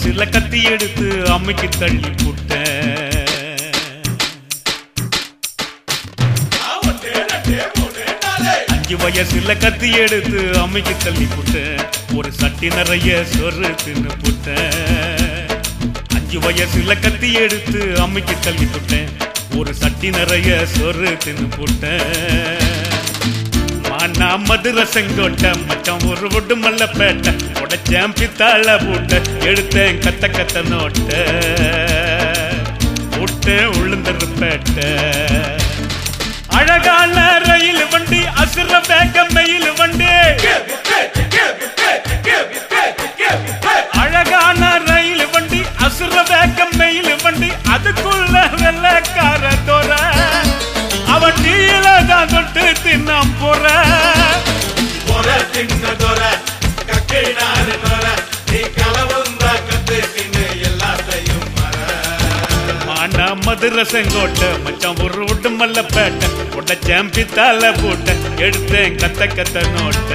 வயசுல கத்தி எடுத்து அம்மைக்கு தள்ளி புட்டேன் அஞ்சு வயசுல கத்தி எடுத்து அம்மைக்கு தள்ளி புட்டேன் ஒரு சட்டி நிறைய சொரு தின்னு புட்டேன் அஞ்சு வயசுல கத்தி எடுத்து அம்மைக்கு தள்ளி புட்டேன் ஒரு சட்டி நிறைய சொரு தின்னு புட்டேன் மானா மதுர செங்கோட்டை மச்சான் ஒரு ஒட்டு மல்ல பேட்டை உடைச்சேன் பித்தாள பூட்ட எடுத்தேன் கத்த கத்த நோட்ட விட்டேன் உளுந்தரு பேட்டை அழகான ரயில் வண்டி அசுர வேக மயில் வண்டி அழகான ரயில் வண்டி அசுர வேக மயில் வண்டி அதுக்குள்ள வெள்ளக்கார தோற அவன் டீல தான் தொட்டு தின்னாம் போற பொற தின்னதொர கக்கையினாரு தொர நீ கலவுந்தா கத்து தின்னு எல்லாத்தையும் மற மானா மதுர செங்கோட்டை மச்சான் ஒரு விட்டு மல்ல பேட்டை உடைச்சேன் பித்தால போட்ட எடுத்தேன் கத்த கத்த நோட்ட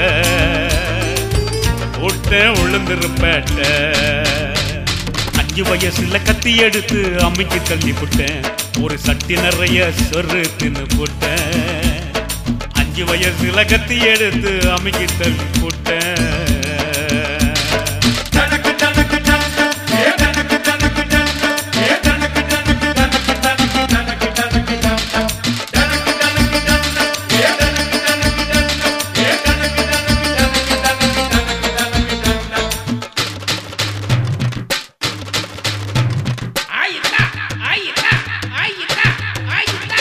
விட்டேன் உளுந்துரு பேட்டை அஞ்சு வயசுல கத்தி எடுத்து அம்மிக்கு தள்ளி போட்டேன் ஒரு சட்டி நிறைய சொரு தின்னு போட்டேன் அஞ்சு வயசுல கத்தி எடுத்து அம்மிக்கு தள்ளி போட்டேன் டனக்கு டனக்கு டனக்கு ஏ டனக்கு டனக்கு டனக்கு ஏ டனக்கு டனக்கு டனக்கு டனக்கு டனக்கு டனக்கு டனக்கு டனக்கு டனக்கு டனக்கு ஏ டனக்கு டனக்கு டனக்கு ஏ டனக்கு டனக்கு டனக்கு டனக்கு டனக்கு டனக்கு ஆயிட்டா ஆயிட்டா ஆயிட்டா ஆயிட்டா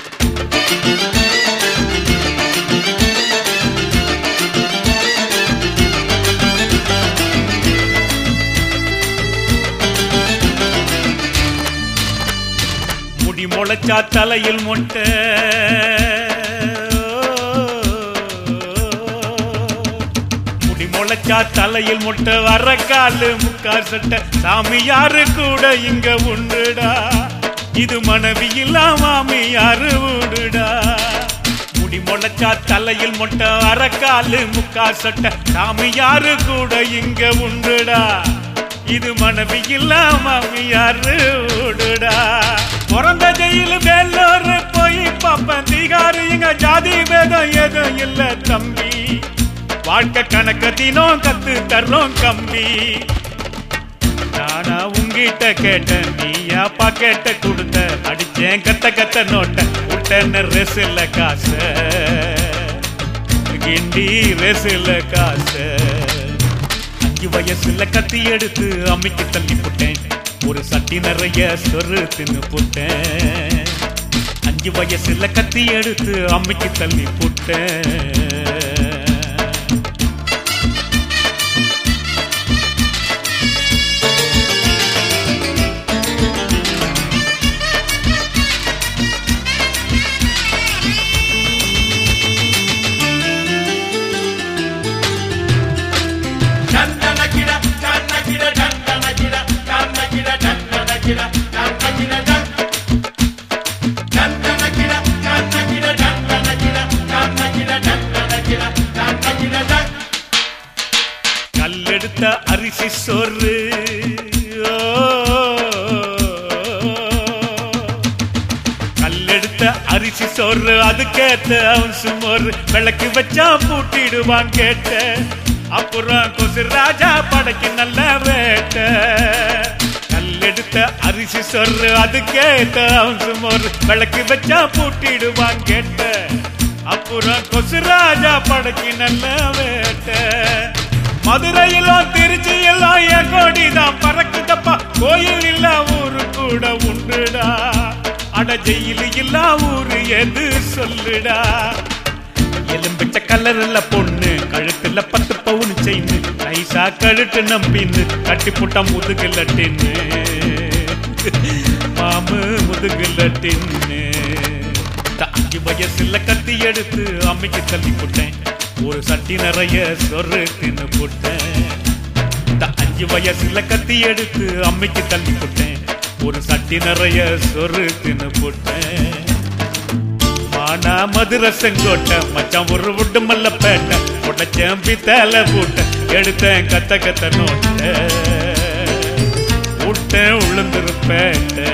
முடி முளைச்சா தலையில் மொட்டை முடி முளைச்சா தலையில் மொட்டை வர காலு முக்கா சட்டை சாமியாரு கூட இங்க உண்டுடா இது மனைவி இல்லா மாமியாரு உண்டுடா முடி முளைச்சா தலையில் மொட்டை வர காலு முக்கா சட்டை சாமியாரு கூட இங்க உண்டுடா இது மனைவி இல்லா மாமியாரு உடுடா பிறந்த ஜெயிலு வேலூர் போய் பாப்பேன் தீகாரு எங்க ஜாதி வேதம் எதுவும் இல்ல தம்பி வாழ்க்கை கணக்க தினம் கத்து தர்றோம் கம்பி நானா உங்கிட்ட கேட்டேன் நீயா பாக்கெட்ட கொடுத்த அடிச்சேன் கத்த கத்த நோட்ட விட்டேன்னு ரெசில்ல காசு கிண்டி ரெசில்ல காசு அஞ்சு வயசுல கத்தி எடுத்து அம்மிக்கு தள்ளி போட்டேன் ஒரு சட்டி நிறைய சொரு தின்னு போட்டேன் அஞ்சு வயசுல கத்தி எடுத்து அம்மிக்கு தள்ளி போட்டேன் டன்னனகிட டன்னகிட டன்னனகிட டன்னகிட டன்னனகிட டன்னகிட டன் டன்னனகிட டன்னகிட டன்னனகிட டன்னகிட டன்னனகிட டன்னகிட டன் கல்லெடுத்த அரிசி சோறு ஓ. கல்லெடுத்த அரிசி சோறு அதுக்கேத்த அவன் சுமோறு விளக்கு வச்சா பூட்டிடுவான் கேட்ட அப்புறம் கொசு ராஜா படைக்கு நல்ல வேட்ட கல்லெடுத்த அரிசி சோறு அதுக்கேத்த அவன் சுமோறு விளக்கு வச்சா பூட்டிடுவான் கேட்ட அப்புறம் கொசு ராஜா படைக்கு நல்ல வேட்ட மதுரையிலும் திருச்சியிலும் என் கோடிதான் பறக்குதப்பா கோயில் இல்ல ஊரு கூட உண்டுடா அட ஜெயிலு இல்ல ஊரு எது சொல்லுடா எலும்பிச்ச கலர்ல பொண்ணு கழுத்துல பத்து பவுன் செயின் நைசா கழுட்டு நம்பின்னு கட்டி போட்டா முதுகுல டின்னு மாமு முதுகுல டின்னு அஞ்சு வயசுல கத்தி எடுத்து அம்மிக்கு தள்ளி போட்டேன் ஒரு சட்டி நிறைய சொரு தின்னு போட்டேன் இந்த அஞ்சு வயசுல கத்தி எடுத்து அம்மிக்கு தள்ளி போட்டேன் ஒரு சட்டி நிறைய சொரு தின்னு போட்டேன் மானா மதுர செங்கோட்டை மச்சான் ஒரு விட்டு மல்ல பேட்டை உடச்சேன் பித்தல பூட்ட எடுத்தேன் கத்த கத்த நோட்ட விழுந்துருப்பேட்ட